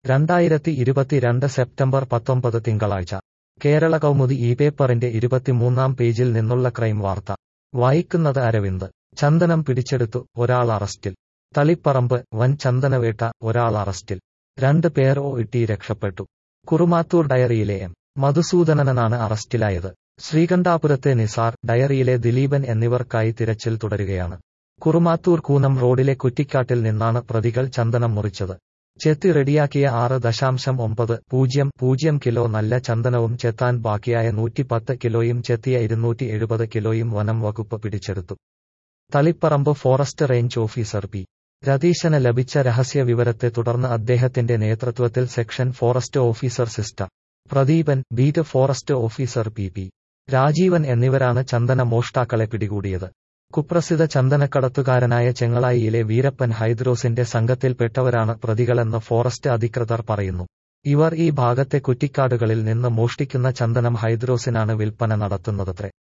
രണ്ടായിരത്തി ഇരുപത്തിരണ്ട് സെപ്റ്റംബർ പത്തൊമ്പത് തിങ്കളാഴ്ച കേരള കൗമുദി ഈ പേപ്പറിന്റെ ഇരുപത്തിമൂന്നാം പേജിൽ നിന്നുള്ള ക്രൈം വാർത്ത വായിക്കുന്നത് അരവിന്ദ് ചന്ദനം പിടിച്ചെടുത്തു ഒരാൾ അറസ്റ്റിൽ തളിപ്പറമ്പ് വൻ ചന്ദനവേട്ട ഒരാൾ അറസ്റ്റിൽ രണ്ട് പേർ ഒ ഇട്ടി രക്ഷപ്പെട്ടു കുറുമാത്തൂർ ഡയറിയിലെ എം മധുസൂദനനാണ് അറസ്റ്റിലായത് ശ്രീകണ്ഠാപുരത്തെ നിസാർ ഡയറിയിലെ ദിലീപൻ എന്നിവർക്കായി തിരച്ചിൽ തുടരുകയാണ് കുറുമാത്തൂർ കൂനം റോഡിലെ കുറ്റിക്കാട്ടിൽ നിന്നാണ് പ്രതികൾ ചന്ദനം മുറിച്ചത് ചെത്തി റെഡിയാക്കിയ ആറ് ദശാംശം ഒമ്പത് പൂജ്യം പൂജ്യം കിലോ നല്ല ചന്ദനവും ചെത്താൻ ബാക്കിയായ നൂറ്റിപ്പത്ത് കിലോയും ചെത്തിയ ഇരുന്നൂറ്റി എഴുപത് കിലോയും വനം വകുപ്പ് പിടിച്ചെടുത്തു Taliparamba forest range officer P രതീശന് ലഭിച്ച രഹസ്യ വിവരത്തെ തുടർന്ന് അദ്ദേഹത്തിന്റെ നേതൃത്വത്തിൽ സെക്ഷൻ ഫോറസ്റ്റ് ഓഫീസർ സിസ്റ്റർ Pradeepan beat forest officer P P Rajeevan എന്നിവരാണ് ചന്ദന മോഷ്ടാക്കളെ പിടികൂടിയത് കുപ്രസിദ്ധ ചന്ദനക്കടത്തുകാരനായ ചെങ്ങളായിയിലെ വീരപ്പൻ ഹൈദ്രോസിന്റെ സംഘത്തിൽപ്പെട്ടവരാണ് പ്രതികളെന്ന് ഫോറസ്റ്റ് അധികൃതർ പറയുന്നു ഇവർ ഈ ഭാഗത്തെ കുറ്റിക്കാടുകളിൽ നിന്ന് മോഷ്ടിക്കുന്ന ചന്ദനം ഹൈദ്രോസിനാണ് വിൽപ്പന നടത്തുന്നതത്രേ